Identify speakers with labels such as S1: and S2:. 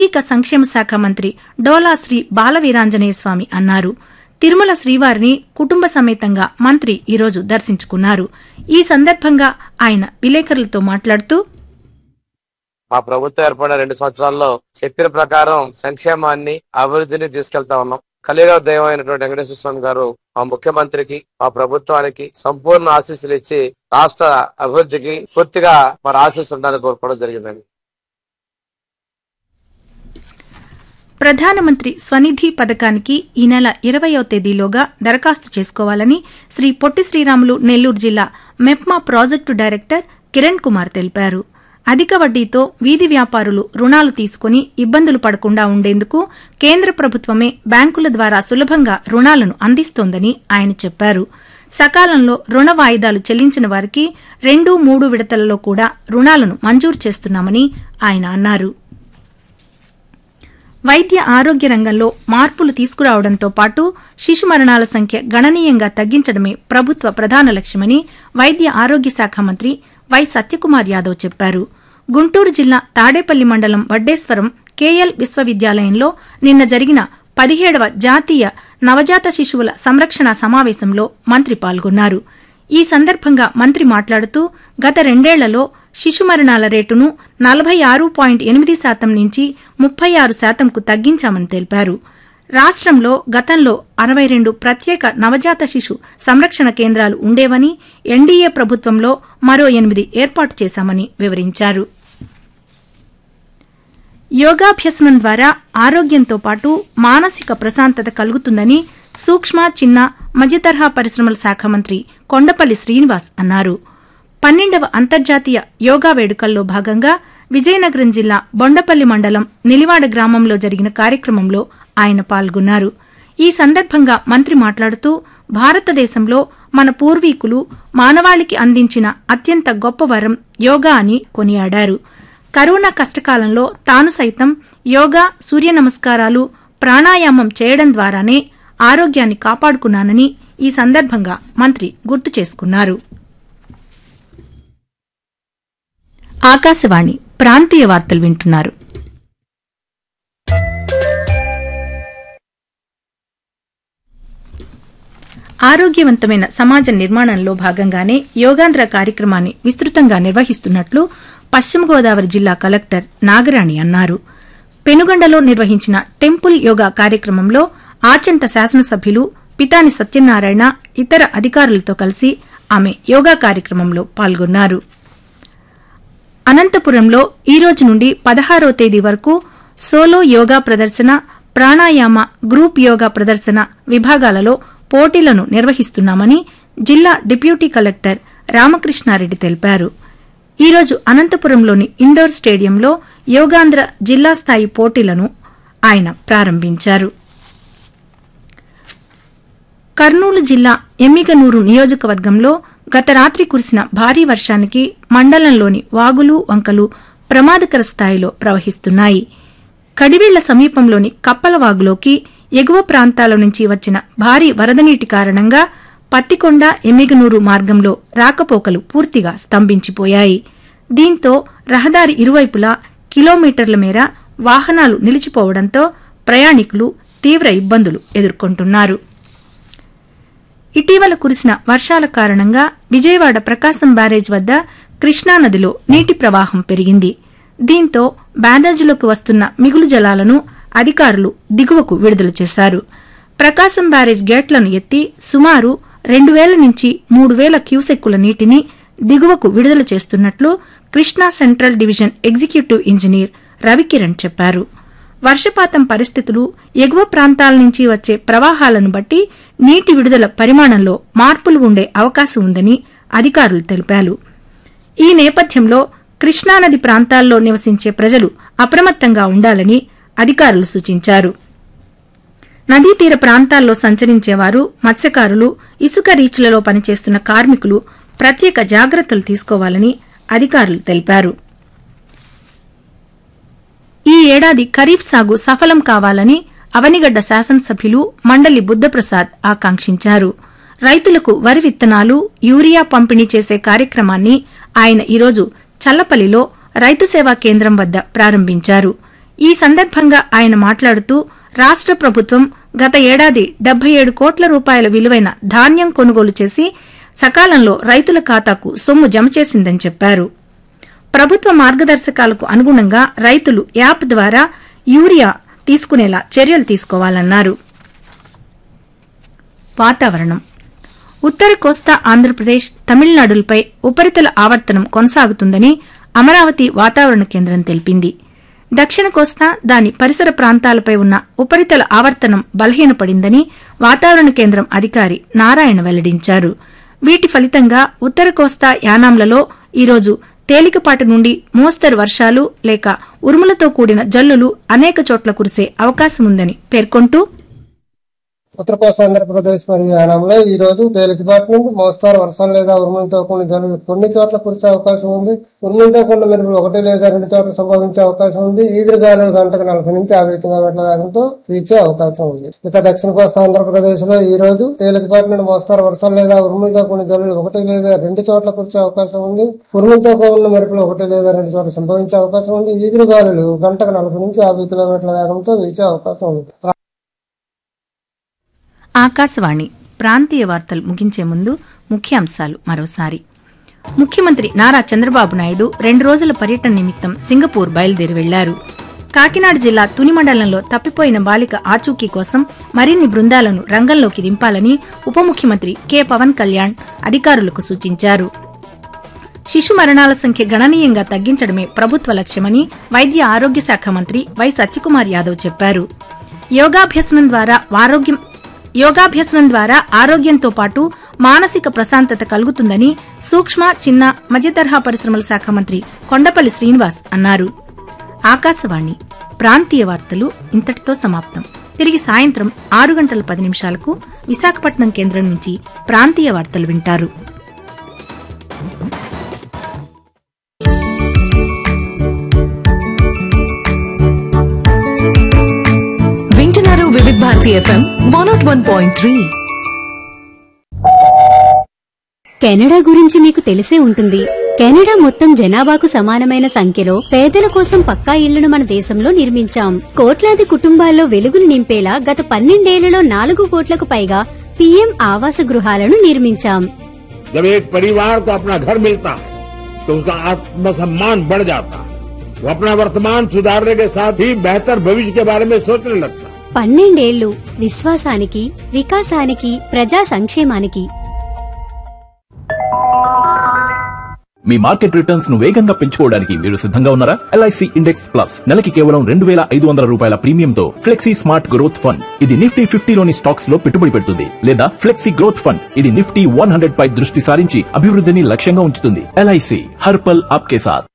S1: సాంఘిక సంక్షేమ శాఖ మంత్రి డోలా శ్రీ బాలవీరాంజనేయ స్వామి అన్నారు తిరుమల శ్రీవారిని కుటుంబ సమేతంగా మంత్రి ఈరోజు దర్శించుకున్నారు ఈ సందర్భంగా ఆయన విలేకరులతో మాట్లాడుతూ
S2: మా ప్రభుత్వం ఏర్పడిన రెండు సంవత్సరాల్లో చెప్పిన ప్రకారం సంక్షేమాన్ని అభివృద్ధిని తీసుకెళ్తా ఉన్నాం కలియుగ దైవం అయినటువంటి వెంకటేశ్వర స్వామి గారు మా ముఖ్యమంత్రికి మా ప్రభుత్వానికి సంపూర్ణ ఆశీస్సులు ఇచ్చి రాష్ట్ర అభివృద్ధికి పూర్తిగా మరి ఆశీస్సు ఉండాలని కోరుకోవడం జరిగిందండి
S1: ప్రధానమంత్రి స్వనిధి పథకానికి ఈ నెల ఇరవయో తేదీలోగా దరఖాస్తు చేసుకోవాలని శ్రీ పొట్టి శ్రీరాములు నెల్లూరు జిల్లా మెప్మా ప్రాజెక్టు డైరెక్టర్ కిరణ్ కుమార్ తెలిపారు అధిక వడ్డీతో వీధి వ్యాపారులు రుణాలు తీసుకుని ఇబ్బందులు పడకుండా ఉండేందుకు కేంద్ర ప్రభుత్వమే బ్యాంకుల ద్వారా సులభంగా రుణాలను అందిస్తోందని ఆయన చెప్పారు సకాలంలో రుణ వాయిదాలు చెల్లించిన వారికి రెండు మూడు విడతలలో కూడా రుణాలను మంజూరు చేస్తున్నామని ఆయన అన్నారు వైద్య ఆరోగ్య రంగంలో మార్పులు తీసుకురావడంతో పాటు శిశు మరణాల సంఖ్య గణనీయంగా తగ్గించడమే ప్రభుత్వ ప్రధాన లక్ష్యమని వైద్య ఆరోగ్య శాఖ మంత్రి వై సత్యకుమార్ యాదవ్ చెప్పారు గుంటూరు జిల్లా తాడేపల్లి మండలం వడ్డేశ్వరం కేఎల్ విశ్వవిద్యాలయంలో నిన్న జరిగిన పదిహేడవ జాతీయ నవజాత శిశువుల సంరక్షణ సమావేశంలో మంత్రి పాల్గొన్నారు ఈ సందర్భంగా మంత్రి మాట్లాడుతూ గత రెండేళ్లలో శిశు మరణాల రేటును నలభై ఆరు పాయింట్ ఎనిమిది శాతం నుంచి ముప్పై ఆరు శాతంకు తగ్గించామని తెలిపారు రాష్ట్రంలో గతంలో అరవై రెండు ప్రత్యేక నవజాత శిశు సంరక్షణ కేంద్రాలు ఉండేవని ఎన్డీఏ ప్రభుత్వంలో మరో ఎనిమిది ఏర్పాటు చేశామని వివరించారు యోగాభ్యసనం ద్వారా ఆరోగ్యంతో పాటు మానసిక ప్రశాంతత కలుగుతుందని సూక్ష్మ చిన్న మధ్యతరహా పరిశ్రమల శాఖ మంత్రి కొండపల్లి శ్రీనివాస్ అన్నారు పన్నెండవ అంతర్జాతీయ యోగా వేడుకల్లో భాగంగా విజయనగరం జిల్లా బొండపల్లి మండలం నిలివాడ గ్రామంలో జరిగిన కార్యక్రమంలో ఆయన పాల్గొన్నారు ఈ సందర్భంగా మంత్రి మాట్లాడుతూ భారతదేశంలో మన పూర్వీకులు మానవాళికి అందించిన అత్యంత గొప్ప వరం యోగా అని కొనియాడారు కరోనా కష్టకాలంలో తాను సైతం యోగా సూర్య నమస్కారాలు ప్రాణాయామం చేయడం ద్వారానే ఆరోగ్యాన్ని కాపాడుకున్నానని ఈ సందర్భంగా మంత్రి గుర్తు చేసుకున్నారు ఆకాశవాణి ప్రాంతీయ వార్తలు వింటున్నారు ఆరోగ్యవంతమైన సమాజ నిర్మాణంలో భాగంగానే యోగాంధ్ర కార్యక్రమాన్ని విస్తృతంగా నిర్వహిస్తున్నట్లు పశ్చిమ గోదావరి జిల్లా కలెక్టర్ నాగరాణి అన్నారు పెనుగొండలో నిర్వహించిన టెంపుల్ యోగా కార్యక్రమంలో ఆచంట శాసనసభ్యులు పితాని సత్యనారాయణ ఇతర అధికారులతో కలిసి ఆమె యోగా కార్యక్రమంలో పాల్గొన్నారు అనంతపురంలో ఈ రోజు నుండి పదహారో తేదీ వరకు సోలో యోగా ప్రదర్శన ప్రాణాయామ గ్రూప్ యోగా ప్రదర్శన విభాగాలలో పోటీలను నిర్వహిస్తున్నామని జిల్లా డిప్యూటీ కలెక్టర్ రామకృష్ణారెడ్డి తెలిపారు ఈ రోజు అనంతపురంలోని ఇండోర్ స్టేడియంలో యోగాంధ్ర జిల్లా స్థాయి పోటీలను ఆయన ప్రారంభించారు కర్నూలు జిల్లా ఎమ్మిగనూరు నియోజకవర్గంలో గత రాత్రి కురిసిన భారీ వర్షానికి మండలంలోని వాగులు వంకలు ప్రమాదకర స్థాయిలో ప్రవహిస్తున్నాయి కడివెళ్ల సమీపంలోని కప్పలవాగులోకి ఎగువ ప్రాంతాల నుంచి వచ్చిన భారీ వరద నీటి కారణంగా పత్తికొండ ఎమ్మిగనూరు మార్గంలో రాకపోకలు పూర్తిగా స్తంభించిపోయాయి దీంతో రహదారి ఇరువైపులా కిలోమీటర్ల మేర వాహనాలు నిలిచిపోవడంతో ప్రయాణికులు తీవ్ర ఇబ్బందులు ఎదుర్కొంటున్నారు ఇటీవల కురిసిన వర్షాల కారణంగా విజయవాడ ప్రకాశం బ్యారేజ్ వద్ద కృష్ణానదిలో నీటి ప్రవాహం పెరిగింది దీంతో బ్యారేజ్లోకి వస్తున్న మిగులు జలాలను అధికారులు దిగువకు విడుదల చేశారు ప్రకాశం బ్యారేజ్ గేట్లను ఎత్తి సుమారు రెండు వేల నుంచి మూడు వేల క్యూసెక్కుల నీటిని దిగువకు విడుదల చేస్తున్నట్లు Krishna central division executive engineer Ravikiran చెప్పారు వర్షపాతం పరిస్థితులు ఎగువ ప్రాంతాల నుంచి వచ్చే ప్రవాహాలను బట్టి నీటి విడుదల పరిమాణంలో మార్పులు ఉండే అవకాశం ఉందని అధికారులు తెలిపారు ఈ నేపథ్యంలో కృష్ణానది ప్రాంతాల్లో నివసించే ప్రజలు అప్రమత్తంగా ఉండాలని అధికారులు సూచించారు నదీ తీర ప్రాంతాల్లో సంచరించేవారు మత్స్యకారులు ఇసుక రీచ్లలో పనిచేస్తున్న కార్మికులు ప్రత్యేక జాగ్రత్తలు తీసుకోవాలని అధికారులు తెలిపారు ఈ ఏడాది ఖరీఫ్ సాగు సఫలం కావాలని అవనిగడ్డ శాసనసభ్యులు మండలి బుద్దప్రసాద్ ఆకాంక్షించారు రైతులకు వరి విత్తనాలు యూరియా పంపిణీ చేసే కార్యక్రమాన్ని ఆయన ఈరోజు చల్లపల్లిలో రైతు సేవా కేంద్రం వద్ద ప్రారంభించారు ఈ సందర్భంగా ఆయన మాట్లాడుతూ రాష్ట ప్రభుత్వం గత ఏడాది డెబ్బై ఏడు కోట్ల రూపాయల విలువైన ధాన్యం కొనుగోలు చేసి సకాలంలో రైతుల ఖాతాకు సొమ్ము జమ చేసిందని చెప్పారు ప్రభుత్వ మార్గదర్శకాలకు అనుగుణంగా రైతులు యాప్ ద్వారా యూరియా తీసుకునేలా చర్యలు తీసుకోవాలన్నారు వాతావరణం ఉత్తర కోస్తా ఆంధ్రప్రదేశ్ తమిళనాడులపై ఉపరితల ఆవర్తనం కొనసాగుతుందని అమరావతి వాతావరణ కేంద్రం తెలిపింది దక్షిణ కోస్తా దాని పరిసర ప్రాంతాలపై ఉన్న ఉపరితల ఆవర్తనం బలహీనపడిందని వాతావరణ కేంద్రం అధికారి నారాయణ వెల్లడించారు వీటి ఫలితంగా ఉత్తర కోస్తా యానాంలలో ఈరోజు తేలికపాటి నుండి మోస్తరు వర్షాలు లేక ఉరుములతో కూడిన జల్లులు అనేక చోట్ల కురిసే అవకాశముందని పేర్కొంటూ
S3: ఉత్తర కోస్తా ఆంధ్రప్రదేశ్ మరియు యానంలో ఈ రోజు తేలికపాటి నుండి మోస్తారు వర్షాలు లేదా ఉరుములతో కూడిన జల్లులు కొన్ని చోట్ల కురిసే అవకాశం ఉంది ఉరుములతో కూడిన మెరుపులు ఒకటి లేదా రెండు చోట్ల సంభవించే అవకాశం ఉంది ఈదురుగాలు గంటకు నలభై నుంచి యాభై కిలోమీటర్ల వేగంతో వీచే అవకాశం ఉంది ఇక దక్షిణ కోస్తా ఆంధ్రప్రదేశ్ లో ఈ రోజు తేలికపాటి నుండి మోస్తారు వర్షాలు లేదా ఉరుములతో కూడిన జల్లులు ఒకటి లేదా రెండు చోట్ల కురిసే అవకాశం ఉంది ఉరుములతో కూడిన మెరుపులు ఒకటి లేదా రెండు చోట్ల సంభవించే అవకాశం ఉంది ఈదురుగాలులు గంటకు నలభై నుంచి యాభై కిలోమీటర్ల వేగంతో వీచే అవకాశం ఉంది
S1: ఆకాశవాణి ప్రాంతీయ వార్తలు ముగించే ముందు ముఖ్యాంశాలు మరోసారి ముఖ్యమంత్రి నారా చంద్రబాబు నాయుడు రెండు రోజుల పర్యటన నిమిత్తం సింగపూర్ బయలుదేరి వెళ్లారు కాకినాడ జిల్లా తుని మండలంలో తప్పిపోయిన బాలిక ఆచూకీ కోసం మరిన్ని బృందాలను రంగంలోకి దింపాలని ఉప ముఖ్యమంత్రి కె పవన్ కళ్యాణ్ అధికారులకు సూచించారు శిశు మరణాల సంఖ్య గణనీయంగా తగ్గించడమే ప్రభుత్వ లక్ష్యమని వైద్య ఆరోగ్య శాఖ మంత్రి వై సత్యకుమార్ యాదవ్ చెప్పారు యోగాభ్యసనం ద్వారా ఆరోగ్యం యోగాభ్యసనం ద్వారా ఆరోగ్యంతో పాటు మానసిక ప్రశాంతత కలుగుతుందని సూక్ష్మ చిన్న మధ్యతరహా పరిశ్రమల శాఖ మంత్రి కొండపల్లి శ్రీనివాస్ అన్నారు ఆకాశవాణి ప్రాంతీయ వార్తలు ఇంతటితో సమాప్తం తిరిగి సాయంత్రం ఆరు గంటల పది నిమిషాలకు విశాఖపట్నం కేంద్రం నుంచి ప్రాంతీయ వార్తలు వింటారు
S4: వింటున్నారు Vividh Bharati FM one nought one point three
S5: Canada గురించి మీకు తెలిసే ఉంటుంది కెనడా మొత్తం జనాభాకు సమానమైన సంఖ్యలో పేదల కోసం పక్కా ఇళ్లను మన దేశంలో నిర్మించాం కోట్లాది కుటుంబాల్లో వెలుగులు నింపేలా గత పన్నెండేళ్లలో నాలుగు కోట్లకు పైగా పీఎం ఆవాస గృహాలను నిర్మించాం
S6: जब एक परिवार को अपना घर मिलता है तो उसका आत्मसम्मान बढ़ जाता है वो अपना वर्तमान सुधारने के साथ ही बेहतर भविष्य के बारे में सोचने लगता है
S5: పన్నెండేళ్లు విశ్వాసానికి వికాసానికి ప్రజా సంక్షేమానికి
S7: మీ మార్కెట్ రిటర్న్స్ ను వేగంగా పెంచుకోవడానికి మీరు సిద్ధంగా ఉన్నారా ఎల్ఐసి ఇండెక్స్ ప్లస్ నెలకి కేవలం రెండు వేల ఐదు వందల రూపాయల ప్రీమియంతో ఫ్లెక్సీ స్మార్ట్ గ్రోత్ ఫండ్ ఇది నిఫ్టీ ఫిఫ్టీలోని స్టాక్స్ లో పెట్టుబడి పెడుతుంది లేదా ఫ్లెక్సీ గ్రోత్ ఫండ్ ఇది నిఫ్టీ వన్ హండ్రెడ్ పై దృష్టి సారించి అభివృద్ధిని లక్ష్యంగా ఉంచుతుంది ఎల్ఐసి హర్పల్ ఆప్కే సాథ్